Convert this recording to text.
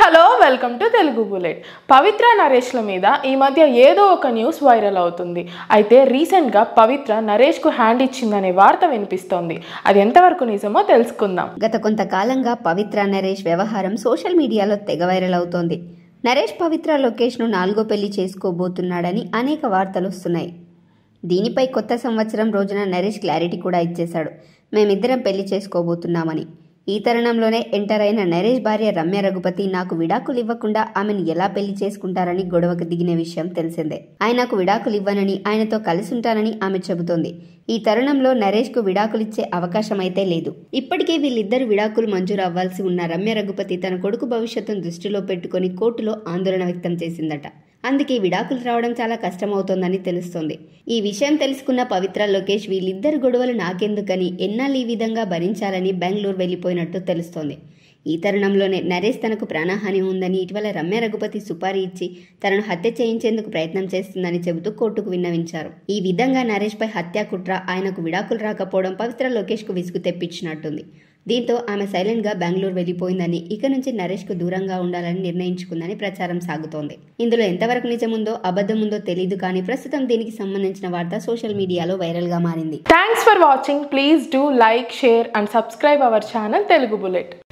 hello welcome to Telugu bullet Pavitra నరేష్ల మీద ఈ మధ్య ఏదో ఒక న్యూస్ వైరల్ అవుతుంది అయితే రీసెంట్గా పవిత్ర నరేష్కు హ్యాండ్ ఇచ్చిందనే వార్త వినిపిస్తోంది అది ఎంతవరకు నిజమో తెలుసుకుందాం గత కొంతకాలంగా పవిత్ర నరేష్ వ్యవహారం సోషల్ మీడియాలో తెగ వైరల్ అవుతోంది నరేష్ పవిత్ర లోకేష్ను నాలుగో పెళ్లి చేసుకోబోతున్నాడని అనేక వార్తలు వస్తున్నాయి దీనిపై కొత్త సంవత్సరం రోజున నరేష్ క్లారిటీ కూడా ఇచ్చేశాడు మేమిద్దరం పెళ్లి చేసుకోబోతున్నామని ఈ తరుణంలోనే ఎంటర్ అయిన నరేష్ భార్య రమ్య రఘుపతి నాకు విడాకులు ఇవ్వకుండా ఆమెను ఎలా పెళ్లి చేసుకుంటారని గొడవకు దిగిన విషయం తెలిసిందే ఆయనకు విడాకులు ఇవ్వనని ఆయనతో కలిసి ఉంటానని ఆమె చెబుతోంది ఈ తరుణంలో నరేష్ కు విడాకులిచ్చే అవకాశం అయితే లేదు ఇప్పటికే వీళ్ళిద్దరు విడాకులు మంజూరు అవ్వాల్సి ఉన్న రమ్య రఘుపతి తన కొడుకు భవిష్యత్తును దృష్టిలో పెట్టుకుని కోర్టులో ఆందోళన వ్యక్తం చేసిందట అందుకే విడాకులు రావడం చాలా కష్టమవుతోందని తెలుస్తోంది ఈ విషయం తెలుసుకున్న పవిత్ర లోకేష్ వీళ్ళిద్దరు గొడవలు నాకెందుకని ఎన్నాళ్ళు ఈ విధంగా భరించాలని బెంగళూరు వెళ్ళిపోయినట్టు తెలుస్తోంది ఈ తరుణంలోనే నరేష్ తనకు ప్రాణహాని ఉందని ఇటీవల రమ్య రఘుపతి సుపారీ ఇచ్చి తనను హత్య చేయించేందుకు ప్రయత్నం చేస్తుందని చెబుతూ కోర్టుకు విన్నవించారు ఈ విధంగా నరేష్ పై హత్య కుట్ర ఆయనకు విడాకులు రాకపోవడం పవిత్ర లోకేష్ కు విసుగు తెప్పించినట్టుంది దీంతో ఆమె సైలెంట్ గా బెంగళూరు వెళ్లిపోయిందని ఇక నుంచి నరేష్ కు దూరంగా ఉండాలని నిర్ణయించుకుందని ప్రచారం సాగుతోంది ఇందులో ఎంతవరకు నిజముందో అబద్ధముందో తెలియదు కానీ ప్రస్తుతం దీనికి సంబంధించిన వార్త సోషల్ మీడియాలో వైరల్ గా మారింది thanks for watching please do like share and subscribe our channel Telugu bullet